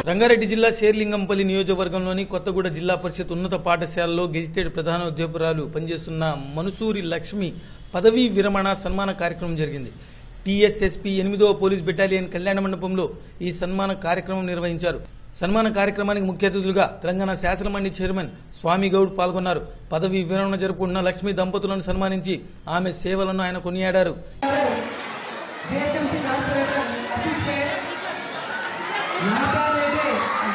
రంగారెడ్డి జిల్లా శేర్లింగంపల్లి నియోజకవర్గంలోని కొత్తగూడ జిల్లా పరిషత్ ఉన్నత పాఠశాలలో గెజిటెడ్ ప్రధాన ఉద్యోగురాలు పనిచేస్తున్న మనుసూరి లక్ష్మి పదవీ విరమణ సన్మాన కార్యక్రమం జరిగింది టీఎస్ఎస్పీ ఎనిమిదవ పోలీస్ బెటాలియన్ కళ్యాణ మండపంలో ఈ సన్మాన కార్యక్రమం నిర్వహించారు సన్మాన కార్యక్రమానికి ముఖ్య అతిథులుగా తెలంగాణ శాసనమండలి చైర్మన్ స్వామి గౌడ్ పాల్గొన్నారు పదవీ విరమణ జరుపుకున్న లక్ష్మి దంపతులను సన్మానించి ఆమె సేవలను ఆయన కొనియాడారు వేకెన్సీ కార్పొరేటర్ అసిస్టెంట్ నాటారెడ్డి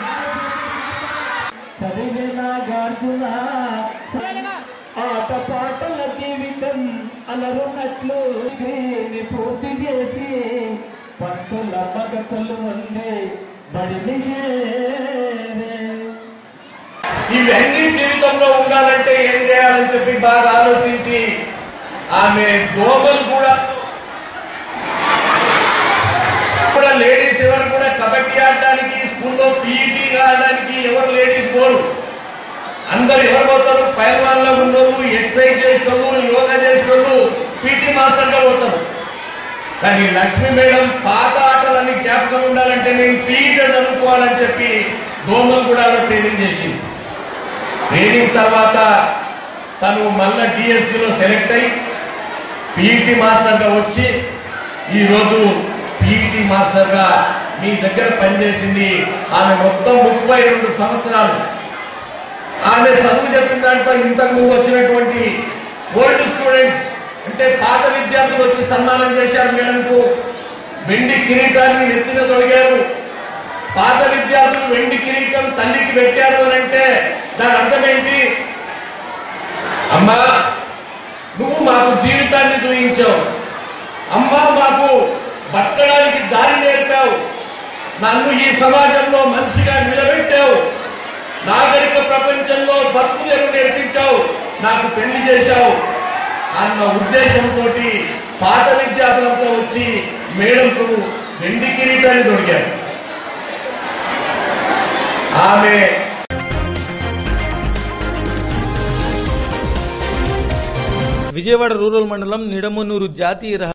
చదివిన గార్జున ఆట పాటల జీవితం అలరున్నట్లు డిగ్రీని పూర్తి చేసి పంతుల మగతలు వందే బడిని చేరే. ఇవన్నీ జీవితంలో ఉండాలంటే ఏం చేయాలని చెప్పి బాగా ఆలోచించి ఆమె దోమలు కూడా కూడా లేడీస్ ఎవరు కూడా కబడ్డీ ఆడడానికి స్కూల్లో పీఈటీ ఆడడానికి ఎవరు లేడీస్ పోరు అందరు ఎవరు పోతారు పైల్వాన్లో ఉన్నోళ్ళు ఎక్సర్సైజ్ చేసేటోళ్ళు యోగా చేసేటోళ్ళు పీటీ మాస్టర్గా పోతారు కానీ లక్ష్మీ మేడం పాత ఆటలన్నీ జ్ఞాపకం ఉండాలంటే నేను పీఈటీ చదువుకోవాలని చెప్పి దోమలు కూడా ట్రైనింగ్ చేసింది ట్రైనింగ్ తర్వాత తను మళ్ళా డిఎస్సిలో సెలెక్ట్ అయి పీఈటీ మాస్టర్గా వచ్చి ఈరోజు పీఈటీ మాస్టర్గా మీ దగ్గర పనిచేసింది ఆమె మొత్తం ముప్పై రెండు సంవత్సరాలు ఆమె చదువు చెప్పిన దాంట్లో ఇంతకు ముందు వచ్చినటువంటి ఓల్డ్ స్టూడెంట్స్ అంటే పాత విద్యార్థులు వచ్చి సన్మానం చేశారు మేడంకు వెండి కిరీటాన్ని నెత్తిన తొడిగారు పాత విద్యార్థులు వెండి కిరీటం తల్లికి పెట్టారు అని అంటే దాని అర్థం ఏంటి అమ్మా నువ్వు మాకు జీవితాన్ని చూయించావు అమ్మా మాకు బతకడానికి దారి నేర్పావు నన్ను ఈ సమాజంలో మనిషిగా నిలబెట్టావు నాగరిక ప్రపంచంలో బతుకు తెరువు నేర్పించావు నాకు పెళ్లి చేశావు అన్న ఉద్దేశంతో పాత విద్యార్థులంతా వచ్చి మేడంకు వెండి కిరీటాన్ని దొరికారు ఆమె విజయవాడ రూరల్ మండలం నిడమనూరు జాతీయ రహ-